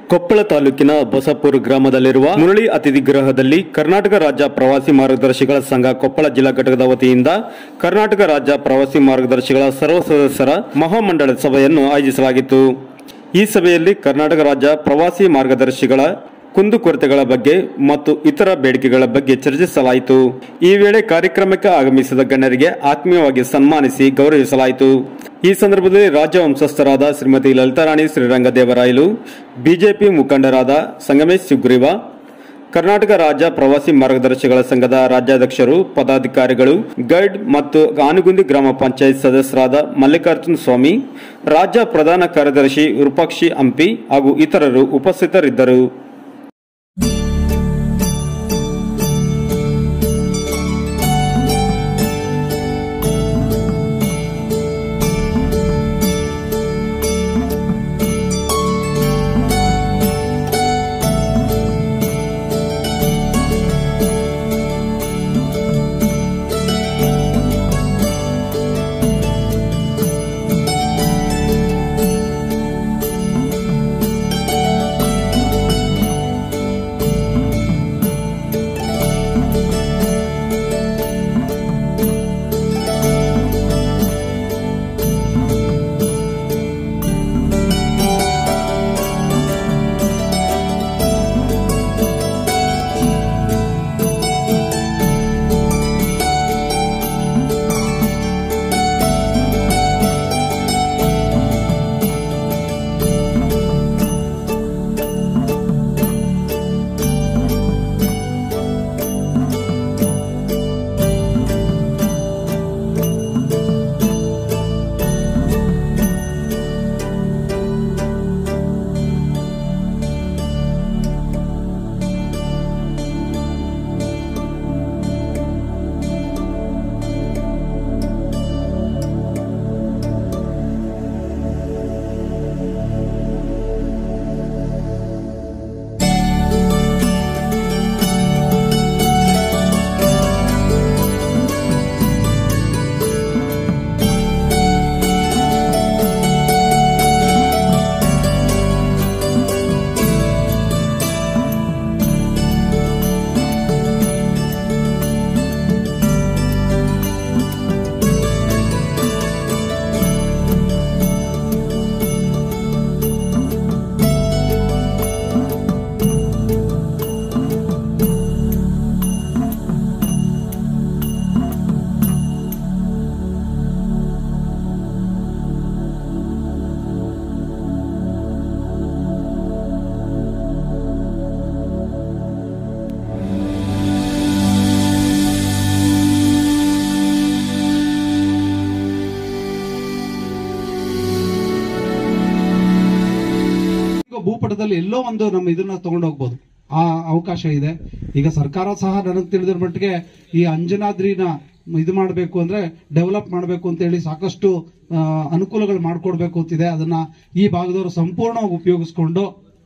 ಕೊಪ್ಪಳ ತಾಲೂಕಿನ ಬಸಪುರ ಗ್ರಾಮದಲ್ಲಿರುವ ಮುರಳಿ ಅತಿಥಿ ಗೃಹದಲ್ಲಿ ಕರ್ನಾಟಕ ರಾಜ್ಯ ಪ್ರವಾಸಿ ಮಾರ್ಗದರ್ಶಿಗಳ ಸಂಘ ಕೊಪ್ಪಳ ಜಿಲ್ಲಾ ಘಟಕದ ವತಿಯಿಂದ ಕರ್ನಾಟಕ ರಾಜ್ಯ ಪ್ರವಾಸಿ ಮಾರ್ಗದರ್ಶಿಗಳ ಸರ್ವ ಸದಸ್ಯರ ಮಹಾಮಂಡಳ ಸಭೆಯನ್ನು ಆಯೋಜಿಸಲಾಗಿತ್ತು ಈ ಸಭೆಯಲ್ಲಿ ಕರ್ನಾಟಕ ರಾಜ್ಯ ಪ್ರವಾಸಿ ಮಾರ್ಗದರ್ಶಿಗಳ ಕುಂದುಕೊರತೆಗಳ ಬಗ್ಗೆ ಮತ್ತು ಇತರ ಬೇಡಿಕೆಗಳ ಬಗ್ಗೆ ಚರ್ಚಿಸಲಾಯಿತು ಈ ವೇಳೆ ಕಾರ್ಯಕ್ರಮಕ್ಕೆ ಆಗಮಿಸಿದ ಗಣ್ಯರಿಗೆ ಆತ್ಮೀಯವಾಗಿ ಸನ್ಮಾನಿಸಿ ಗೌರವಿಸಲಾಯಿತು ಈ ಸಂದರ್ಭದಲ್ಲಿ ರಾಜ್ಯ ವಂಶಸ್ಥರಾದ ಶ್ರೀಮತಿ ಲಲಿತಾರಾಣಿ ಶ್ರೀರಂಗದೇವರಾಯಲು ಬಿಜೆಪಿ ಮುಖಂಡರಾದ ಸಂಗಮೇಶ್ ಸುಗ್ರೀವ ಕರ್ನಾಟಕ ರಾಜ್ಯ ಪ್ರವಾಸಿ ಮಾರ್ಗದರ್ಶಿಗಳ ಸಂಘದ ರಾಜ್ಯಾಧ್ಯಕ್ಷರು ಪದಾಧಿಕಾರಿಗಳು ಗೈಡ್ ಮತ್ತು ಆನುಗುಂದಿ ಗ್ರಾಮ ಪಂಚಾಯತ್ ಸದಸ್ಯರಾದ ಮಲ್ಲಿಕಾರ್ಜುನ ಸ್ವಾಮಿ ರಾಜ್ಯ ಪ್ರಧಾನ ಕಾರ್ಯದರ್ಶಿ ವಿರೂಪಾಕ್ಷಿ ಹಂಪಿ ಹಾಗೂ ಇತರರು ಉಪಸ್ಥಿತರಿದ್ದರು ಈಗ ಭೂಪಟದಲ್ಲಿ ಎಲ್ಲೋ ಒಂದು ನಮ್ಮ ಇದನ್ನ ತಗೊಂಡು ಹೋಗ್ಬೋದು ಆ ಅವಕಾಶ ಇದೆ ಈಗ ಸರ್ಕಾರ ಸಹ ನನಗೆ ತಿಳಿದಿರೋ ಮಟ್ಟಿಗೆ ಈ ಅಂಜನಾದ್ರಿನ ಇದು ಮಾಡಬೇಕು ಅಂದ್ರೆ ಡೆವಲಪ್ ಮಾಡಬೇಕು ಅಂತ ಹೇಳಿ ಸಾಕಷ್ಟು ಆ, ಅನುಕೂಲಗಳು ಮಾಡ್ಕೊಡ್ಬೇಕು ಅಂತಿದೆ ಅದನ್ನ ಈ ಭಾಗದವರು ಸಂಪೂರ್ಣವಾಗಿ ಉಪಯೋಗಿಸ್ಕೊಂಡು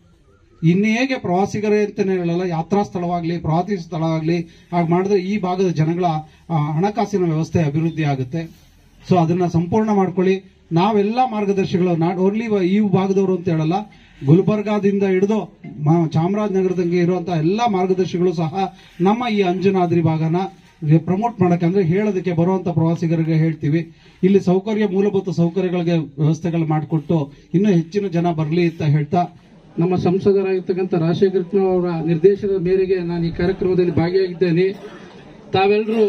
ಇನ್ನು ಹೇಗೆ ಪ್ರವಾಸಿಗರೇ ಅಂತಾನೆ ಹೇಳಲ್ಲ ಯಾತ್ರಾ ಸ್ಥಳವಾಗ್ಲಿ ಪ್ರವಾಸಿ ಸ್ಥಳವಾಗ್ಲಿ ಹಾಗೆ ಮಾಡಿದ್ರೆ ಈ ಭಾಗದ ಜನಗಳ ಆ, ಹಣಕಾಸಿನ ವ್ಯವಸ್ಥೆ ಅಭಿವೃದ್ಧಿ ಆಗುತ್ತೆ ಸೊ ಅದನ್ನ ಸಂಪೂರ್ಣ ಮಾಡ್ಕೊಳ್ಳಿ ನಾವೆಲ್ಲ ಮಾರ್ಗದರ್ಶಿಗಳು ನಾಟ್ ಓನ್ಲಿ ಈ ಭಾಗದವರು ಅಂತ ಹೇಳಲ್ಲ ಗುಲ್ಬರ್ಗಾದಿಂದ ಹಿಡಿದು ಮ- ಚಾಮರಾಜನಗರದಂಗೆ ಇರುವಂತಹ ಎಲ್ಲಾ ಮಾರ್ಗದರ್ಶಿಗಳು ಸಹ ನಮ್ಮ ಈ ಅಂಜನಾದ್ರಿ ಭಾಗನ ಪ್ರಮೋಟ್ ಮಾಡಕ್ಕಂದ್ರೆ ಹೇಳೋದಕ್ಕೆ ಬರುವಂತ ಪ್ರವಾಸಿಗರಿಗೆ ಹೇಳ್ತೀವಿ ಇಲ್ಲಿ ಸೌಕರ್ಯ ಮೂಲಭೂತ ಸೌಕರ್ಯಗಳಿಗೆ ವ್ಯವಸ್ಥೆಗಳು ಮಾಡಿಕೊಟ್ಟು ಇನ್ನೂ ಹೆಚ್ಚಿನ ಜನ ಬರಲಿ ಅಂತ ಹೇಳ್ತಾ ನಮ್ಮ ಸಂಸದರಾಗಿರ್ತಕ್ಕಂಥ ರಾಜಶೇಖರ ಕೃಷ್ಣ ಅವರ ನಿರ್ದೇಶನದ ಮೇರೆಗೆ ನಾನು ಈ ಕಾರ್ಯಕ್ರಮದಲ್ಲಿ ಭಾಗಿಯಾಗಿದ್ದೇನೆ ತಾವೆಲ್ಲರೂ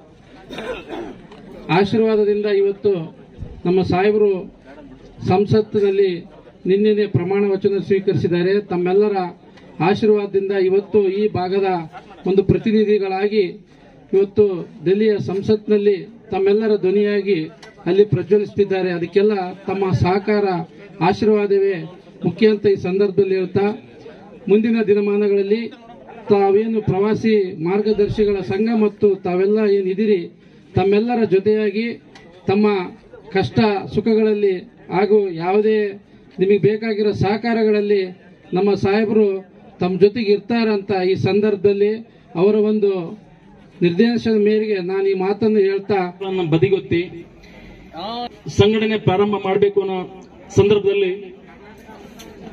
ಆಶೀರ್ವಾದದಿಂದ ಇವತ್ತು ನಮ್ಮ ಸಾಹೇಬರು ಸಂಸತ್ತಿನಲ್ಲಿ ನಿನ್ನೆ ಪ್ರಮಾಣ ವಚನ ಸ್ವೀಕರಿಸಿದ್ದಾರೆ ತಮ್ಮೆಲ್ಲರ ಆಶೀರ್ವಾದದಿಂದ ಇವತ್ತು ಈ ಭಾಗದ ಒಂದು ಪ್ರತಿನಿಧಿಗಳಾಗಿ ಇವತ್ತು ದೆಹಲಿಯ ಸಂಸತ್ನಲ್ಲಿ ತಮ್ಮೆಲ್ಲರ ಧ್ವನಿಯಾಗಿ ಅಲ್ಲಿ ಪ್ರಜ್ವಲಿಸುತ್ತಿದ್ದಾರೆ ಅದಕ್ಕೆಲ್ಲ ತಮ್ಮ ಸಹಕಾರ ಆಶೀರ್ವಾದವೇ ಮುಖ್ಯ ಅಂತ ಈ ಸಂದರ್ಭದಲ್ಲಿ ಹೇಳ್ತಾ ಮುಂದಿನ ದಿನಮಾನಗಳಲ್ಲಿ ತಾವೇನು ಪ್ರವಾಸಿ ಮಾರ್ಗದರ್ಶಿಗಳ ಸಂಘ ಮತ್ತು ತಾವೆಲ್ಲ ಏನಿದ್ದೀರಿ ತಮ್ಮೆಲ್ಲರ ಜೊತೆಯಾಗಿ ತಮ್ಮ ಕಷ್ಟ ಸುಖಗಳಲ್ಲಿ ಹಾಗೂ ಯಾವುದೇ ನಿಮಗೆ ಬೇಕಾಗಿರೋ ಸಹಕಾರಗಳಲ್ಲಿ ನಮ್ಮ ಸಾಹೇಬರು ತಮ್ಮ ಜೊತೆಗೆ ಇರ್ತಾರಂತ ಈ ಸಂದರ್ಭದಲ್ಲಿ ಅವರ ಒಂದು ನಿರ್ದೇಶನದ ಮೇರೆಗೆ ನಾನು ಈ ಮಾತನ್ನು ಹೇಳ್ತಾ ಗಳನ್ನ ಬದಿಗೊತ್ತಿ ಸಂಘಟನೆ ಪ್ರಾರಂಭ ಮಾಡಬೇಕು ಅನ್ನೋ ಸಂದರ್ಭದಲ್ಲಿ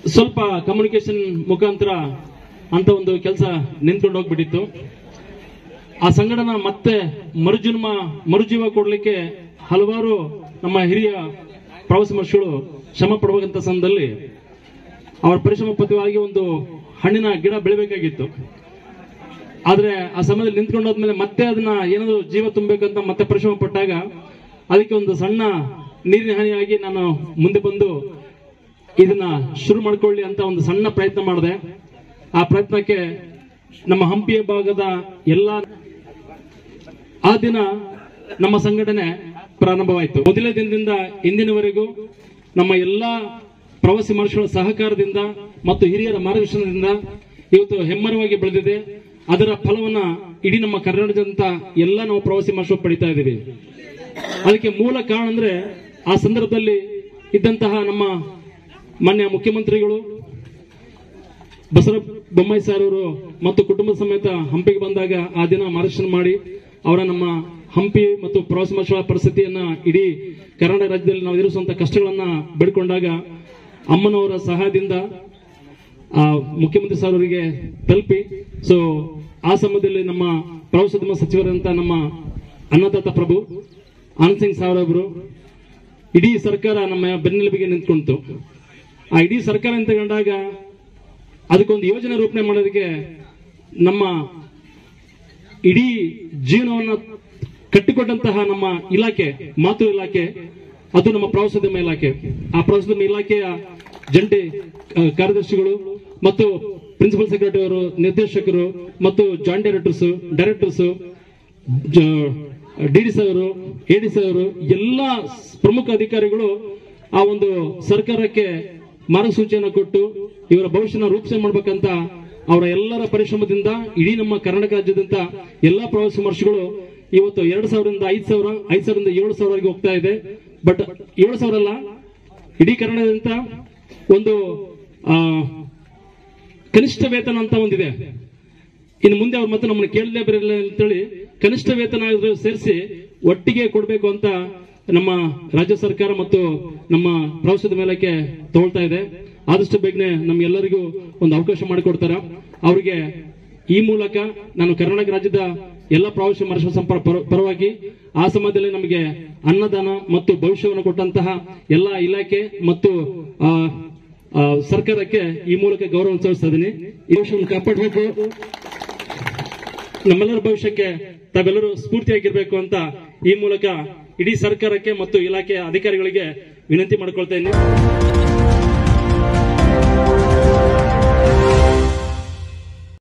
ಸ್ವಲ್ಪ ಕಮ್ಯುನಿಕೇಶನ್ ಮುಖಾಂತರ ಅಂತ ಒಂದು ಕೆಲಸ ನಿಂತ್ಕೊಂಡು ಹೋಗ್ಬಿಟ್ಟಿತ್ತು ಆ ಸಂಘಟನ ಮತ್ತೆ ಮರುಜನ್ಮ ಮರುಜೀವ ಕೊಡ್ಲಿಕ್ಕೆ ಹಲವಾರು ನಮ್ಮ ಹಿರಿಯ ಪ್ರವಾಸಿ ಮಹರ್ಷಿಗಳು ಶ್ರಮ ಪಡಬೇಕಂತ ಸಂದರ್ಭದಲ್ಲಿ ಅವರ ಪರಿಶ್ರಮ ಪದ್ಯವಾಗಿ ಒಂದು ಹಣ್ಣಿನ ಗಿಡ ಬೆಳಿಬೇಕಾಗಿತ್ತು ಆದ್ರೆ ಆ ಸಮಯದಲ್ಲಿ ನಿಂತ್ಕೊಂಡಾದ್ಮೇಲೆ ಮತ್ತೆ ಅದನ್ನ ಏನಾದ್ರು ಜೀವ ತುಂಬಬೇಕಂತ ಮತ್ತೆ ಪರಿಶ್ರಮ ಪಟ್ಟಾಗ ಅದಕ್ಕೆ ಒಂದು ಸಣ್ಣ ನೀರಿನ ಹಾನಿಯಾಗಿ ನಾನು ಮುಂದೆ ಬಂದು ಇದನ್ನ ಶುರು ಮಾಡ್ಕೊಳ್ಳಿ ಅಂತ ಒಂದು ಸಣ್ಣ ಪ್ರಯತ್ನ ಮಾಡಿದೆ ಆ ಪ್ರಯತ್ನಕ್ಕೆ ನಮ್ಮ ಹಂಪಿಯ ಭಾಗದ ಎಲ್ಲ ಆ ದಿನ ನಮ್ಮ ಸಂಘಟನೆ ಪ್ರಾರಂಭವಾಯಿತು ಮೊದಲನೇ ದಿನದಿಂದ ಇಂದಿನವರೆಗೂ ನಮ್ಮ ಎಲ್ಲಾ ಪ್ರವಾಸಿ ಮಹರ್ಷಿಗಳ ಸಹಕಾರದಿಂದ ಮತ್ತು ಹಿರಿಯರ ಮಾರ್ಗದರ್ಶನದಿಂದ ಇವತ್ತು ಹೆಮ್ಮರವಾಗಿ ಬೆಳೆದಿದೆ ಅದರ ಫಲವನ್ನ ಇಡೀ ನಮ್ಮ ಕರ್ನಾಟಕದಂತ ಎಲ್ಲ ನಾವು ಪ್ರವಾಸಿ ಮಹರ್ಷಿಗಳು ಪಡಿತಾ ಇದ್ದೀವಿ ಅದಕ್ಕೆ ಮೂಲ ಕಾರಣ ಅಂದ್ರೆ ಆ ಸಂದರ್ಭದಲ್ಲಿ ಇದ್ದಂತಹ ನಮ್ಮ ಮಾನ್ಯ ಮುಖ್ಯಮಂತ್ರಿಗಳು ಬಸವರಾಜ ಬೊಮ್ಮಾಯಿ ಸರ್ ಅವರು ಮತ್ತು ಕುಟುಂಬ ಸಮೇತ ಹಂಪಿಗೆ ಬಂದಾಗ ಆ ದಿನ ಮಾರ್ಗದರ್ಶನ ಮಾಡಿ ಅವರ ನಮ್ಮ ಹಂಪಿ ಮತ್ತು ಪ್ರವಾಸಿ ಮಹೋತ್ಸವ ಪರಿಸ್ಥಿತಿಯನ್ನ ಇಡೀ ಕರ್ನಾಟಕ ರಾಜ್ಯದಲ್ಲಿ ನಾವು ಎದುರಿಸುವಂತ ಕಷ್ಟಗಳನ್ನ ಬೆಡ್ಕೊಂಡಾಗ ಅಮ್ಮನವರ ಸಹಾಯದಿಂದ ಆ ಮುಖ್ಯಮಂತ್ರಿ ಸರ್ ಅವರಿಗೆ ತಲುಪಿ ಸೊ ಆ ಸಮಯದಲ್ಲಿ ನಮ್ಮ ಪ್ರವಾಸೋದ್ಯಮ ಸಚಿವರಂತ ನಮ್ಮ ಅನ್ನದಾತ ಪ್ರಭು ಆನಂದ್ ಸಿಂಗ್ ಸಾವ್ರಬ್ರು ಇಡೀ ಸರ್ಕಾರ ನಮ್ಮ ಬೆನ್ನೆಲುಬಿಗೆ ನಿಂತ್ಕೊಂತು ಆ ಇಡೀ ಸರ್ಕಾರ ಅಂತ ಕಂಡಾಗ ಅದಕ್ಕೊಂದು ಯೋಜನೆ ರೂಪಣೆ ಮಾಡೋದಕ್ಕೆ ನಮ್ಮ ಇಡೀ ಜೀವನವನ್ನ ಕಟ್ಟಿಕೊಟ್ಟಂತಹ ನಮ್ಮ ಇಲಾಖೆ ಮಾತು ಇಲಾಖೆ ಅದು ನಮ್ಮ ಪ್ರವಾಸೋದ್ಯಮ ಇಲಾಖೆ ಆ ಪ್ರವಾಸೋದ್ಯಮ ಇಲಾಖೆಯ ಜಂಟಿ ಆ, ಕಾರ್ಯದರ್ಶಿಗಳು ಮತ್ತು ಪ್ರಿನ್ಸಿಪಲ್ ಸೆಕ್ರೆಟರಿ ಅವರು ನಿರ್ದೇಶಕರು ಮತ್ತು ಜಾಯಿಂಟ್ ಡೈರೆಕ್ಟರ್ಸ್ ಡೈರೆಕ್ಟರ್ಸ್ ಡಿಡಿಸಿ ಅವರು ಎಡಿಸಿ ಅವರು ಎಲ್ಲ ಪ್ರಮುಖ ಅಧಿಕಾರಿಗಳು ಆ ಒಂದು ಸರ್ಕಾರಕ್ಕೆ ಮಾರ್ಗಸೂಚಿಯನ್ನು ಕೊಟ್ಟು ಇವರ ಭವಿಷ್ಯನ ರೂಪಿಸೆ ಮಾಡ್ಬೇಕಂತ ಅವರ ಎಲ್ಲರ ಪರಿಶ್ರಮದಿಂದ ಇಡೀ ನಮ್ಮ ಕರ್ನಾಟಕ ರಾಜ್ಯದಂತ ಎಲ್ಲಾ ಪ್ರವಾಸಿ ಮಹರ್ಷಿಗಳು ಇವತ್ತು ಎರಡ್ ಸಾವಿರದಿಂದ ಐದ್ ಸಾವಿರ ಐದ್ ಸಾವಿರದಿಂದ ಏಳು ಸಾವಿರವರೆಗೆ ಹೋಗ್ತಾ ಇದೆ ಬಟ್ ಏಳು ಸಾವಿರ ಅಲ್ಲ ಇಡೀ ಕರ್ನಾಟಕದಂತ ಒಂದು ಆ, ಕನಿಷ್ಠ ವೇತನ ಅಂತ ಒಂದಿದೆ ಇನ್ನು ಮುಂದೆ ಅವ್ರು ಮತ್ತೆ ನಮ್ಮನ್ನು ಕೇಳಲೇ ಬರಲಿಲ್ಲ ಅಂತೇಳಿ ಕನಿಷ್ಠ ವೇತನ ಆದ್ರೂ ಸೇರಿಸಿ ಒಟ್ಟಿಗೆ ಕೊಡಬೇಕು ಅಂತ ನಮ್ಮ ರಾಜ್ಯ ಸರ್ಕಾರ ಮತ್ತು ನಮ್ಮ ಪ್ರವಾಸದ ಮೇಲಕ್ಕೆ ತಗೊಳ್ತಾ ಇದೆ ಆದಷ್ಟು ಬೇಗನೆ ನಮ್ಗೆಲ್ಲರಿಗೂ ಒಂದು ಅವಕಾಶ ಮಾಡಿಕೊಡ್ತಾರ ಅವರಿಗೆ ಈ ಮೂಲಕ ನಾನು ಕರ್ನಾಟಕ ರಾಜ್ಯದ ಎಲ್ಲ ಪ್ರವಾಸಿ ಮರುಷ ಸಂಪರ್ಕ ಪರ- ಪರವಾಗಿ ಆ ಸಮಯದಲ್ಲಿ ನಮಗೆ ಅನ್ನದಾನ ಮತ್ತು ಭವಿಷ್ಯವನ್ನು ಕೊಟ್ಟಂತಹ ಎಲ್ಲ ಇಲಾಖೆ ಮತ್ತು ಆ, ಆ, ಸರ್ಕಾರಕ್ಕೆ ಈ ಮೂಲಕ ಗೌರವ ಸಲ್ಲಿಸ್ತಾ ಇದ್ದೀನಿ ಈ ಭವಿಷ್ಯವನ್ನು ಕಾಪಾಡಬೇಕು ನಮ್ಮೆಲ್ಲರ ಭವಿಷ್ಯಕ್ಕೆ ತಾವೆಲ್ಲರೂ ಸ್ಫೂರ್ತಿಯಾಗಿರ್ಬೇಕು ಅಂತ ಈ ಮೂಲಕ ಇಡೀ ಸರ್ಕಾರಕ್ಕೆ ಮತ್ತು ಇಲಾಖೆಯ ಅಧಿಕಾರಿಗಳಿಗೆ ವಿನಂತಿ ಮಾಡ್ಕೊಳ್ತಾ ಇದ್ದೀನಿ